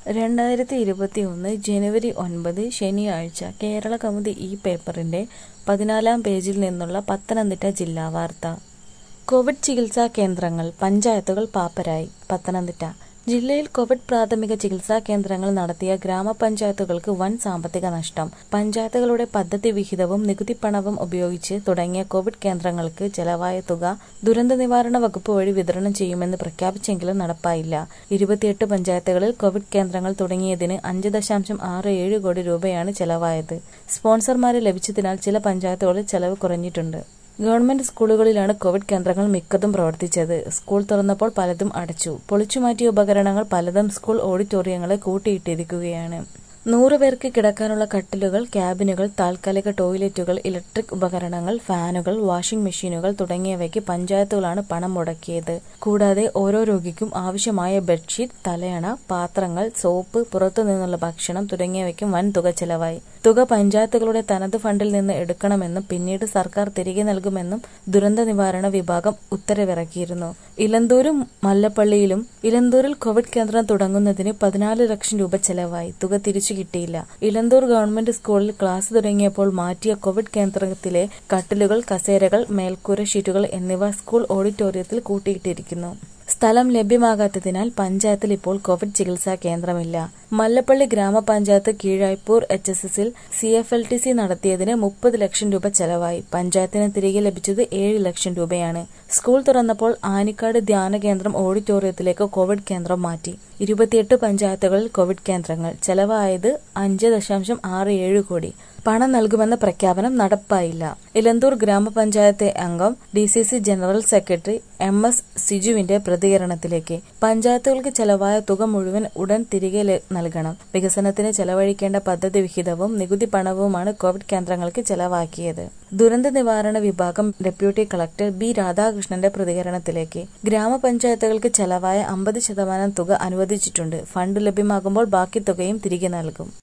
രണ്ടായിരത്തി ഇരുപത്തിയൊന്ന് ജനുവരി ഒൻപത് ശനിയാഴ്ച കേരളകൗമുദി ഈ പേപ്പറിന്റെ പതിനാലാം പേജിൽ നിന്നുള്ള പത്തനംതിട്ട ജില്ലാ വാർത്ത കോവിഡ് ചികിത്സാ കേന്ദ്രങ്ങൾ പഞ്ചായത്തുകൾ പാപ്പരായി പത്തനംതിട്ട ജില്ലയിൽ കോവിഡ് പ്രാഥമിക ചികിത്സാ കേന്ദ്രങ്ങൾ നടത്തിയ ഗ്രാമപഞ്ചായത്തുകൾക്ക് വൻ സാമ്പത്തിക നഷ്ടം പഞ്ചായത്തുകളുടെ പദ്ധതി വിഹിതവും നികുതിപ്പണവും ഉപയോഗിച്ച് തുടങ്ങിയ കോവിഡ് കേന്ദ്രങ്ങൾക്ക് ചെലവായ തുക ദുരന്ത നിവാരണ വകുപ്പ് വഴി വിതരണം ചെയ്യുമെന്ന് പ്രഖ്യാപിച്ചെങ്കിലും നടപ്പായില്ല ഇരുപത്തിയെട്ട് പഞ്ചായത്തുകളിൽ കോവിഡ് കേന്ദ്രങ്ങൾ തുടങ്ങിയതിന് അഞ്ച് ദശാംശം ആറ് ഏഴ് കോടി രൂപയാണ് ചെലവായത് സ്പോൺസർമാരെ ലഭിച്ചതിനാൽ ചില പഞ്ചായത്തുകളിൽ ചെലവ് കുറഞ്ഞിട്ടുണ്ട് ഗവൺമെന്റ് സ്കൂളുകളിലാണ് കോവിഡ് കേന്ദ്രങ്ങൾ മിക്കതും പ്രവർത്തിച്ചത് സ്കൂൾ തുറന്നപ്പോൾ പലതും അടച്ചു പൊളിച്ചുമാറ്റിയ ഉപകരണങ്ങൾ പലതും സ്കൂൾ ഓഡിറ്റോറിയങ്ങളെ കൂട്ടിയിട്ടിരിക്കുകയാണ് നൂറ് പേർക്ക് കിടക്കാനുള്ള കട്ടിലുകൾ ക്യാബിനുകൾ താൽക്കാലിക ടോയ്ലറ്റുകൾ ഇലക്ട്രിക് ഉപകരണങ്ങൾ ഫാനുകൾ വാഷിംഗ് മെഷീനുകൾ തുടങ്ങിയവയ്ക്ക് പഞ്ചായത്തുകളാണ് പണം മുടക്കിയത് കൂടാതെ ഓരോ രോഗിക്കും ആവശ്യമായ ബെഡ്ഷീറ്റ് തലയണ പാത്രങ്ങൾ സോപ്പ് പുറത്തുനിന്നുള്ള ഭക്ഷണം തുടങ്ങിയവയ്ക്കും വൻ തുക ചെലവായി തുക പഞ്ചായത്തുകളുടെ തനത് ഫണ്ടിൽ നിന്ന് എടുക്കണമെന്നും പിന്നീട് സർക്കാർ തിരികെ നൽകുമെന്നും ദുരന്ത നിവാരണ വിഭാഗം ഉത്തരവിറക്കിയിരുന്നു ഇലന്തൂരും മല്ലപ്പള്ളിയിലും ഇലന്തൂരിൽ കോവിഡ് കേന്ദ്രം തുടങ്ങുന്നതിന് പതിനാല് ലക്ഷം രൂപ ചെലവായി തുക തിരിച്ചു കിട്ടിയില്ല ഇലന്തൂർ ഗവൺമെന്റ് സ്കൂളിൽ ക്ലാസ് തുടങ്ങിയപ്പോൾ മാറ്റിയ കോവിഡ് കേന്ദ്രത്തിലെ കട്ടിലുകൾ കസേരകൾ മേൽക്കൂര ഷീറ്റുകൾ എന്നിവ സ്കൂൾ ഓഡിറ്റോറിയത്തിൽ കൂട്ടിയിട്ടിരിക്കുന്നു സ്ഥലം ലഭ്യമാകാത്തതിനാൽ പഞ്ചായത്തിൽ ഇപ്പോൾ കോവിഡ് ചികിത്സാ കേന്ദ്രമില്ല മല്ലപ്പള്ളി ഗ്രാമപഞ്ചായത്ത് കീഴായ്പൂർ എച്ച് എസ് എസിൽ C F L T C നടത്തിയതിന് മുപ്പത് ലക്ഷം രൂപ ചെലവായി പഞ്ചായത്തിന് തിരികെ ലഭിച്ചത് ഏഴ് ലക്ഷം രൂപയാണ് സ്കൂൾ തുറന്നപ്പോൾ ആനിക്കാട് ധ്യാന കേന്ദ്രം ഓഡിറ്റോറിയത്തിലേക്ക് കോവിഡ് കേന്ദ്രം മാറ്റി ഇരുപത്തിയെട്ട് പഞ്ചായത്തുകളിൽ കോവിഡ് കേന്ദ്രങ്ങൾ ചെലവായത് അഞ്ച് ദശാംശം ആറ് ഏഴ് കോടി പണം നൽകുമെന്ന പ്രഖ്യാപനം നടപ്പായില്ല ഇലന്തൂർ ഗ്രാമപഞ്ചായത്ത് അംഗം D C C general secretary M S സിജുവിന്റെ പ്രതികരണത്തിലേക്ക് പഞ്ചായത്തുകൾക്ക് ചെലവായ തുക മുഴുവൻ ഉടൻ തിരികെ നൽകണം വികസനത്തിന് ചെലവഴിക്കേണ്ട പദ്ധതി വിഹിതവും നികുതി പണവുമാണ് കോവിഡ് കേന്ദ്രങ്ങൾക്ക് ചെലവാക്കിയത് ദുരന്ത നിവാരണ വിഭാഗം ഡെപ്യൂട്ടി കളക്ടർ ബി രാധാകൃഷ്ണന്റെ പ്രതികരണത്തിലേക്ക് ഗ്രാമപഞ്ചായത്തുകൾക്ക് ചെലവായ അമ്പത് ശതമാനം തുക അനുവദിച്ചിട്ടുണ്ട് ഫണ്ട് ലഭ്യമാകുമ്പോൾ ബാക്കി തുകയും തിരികെ നൽകും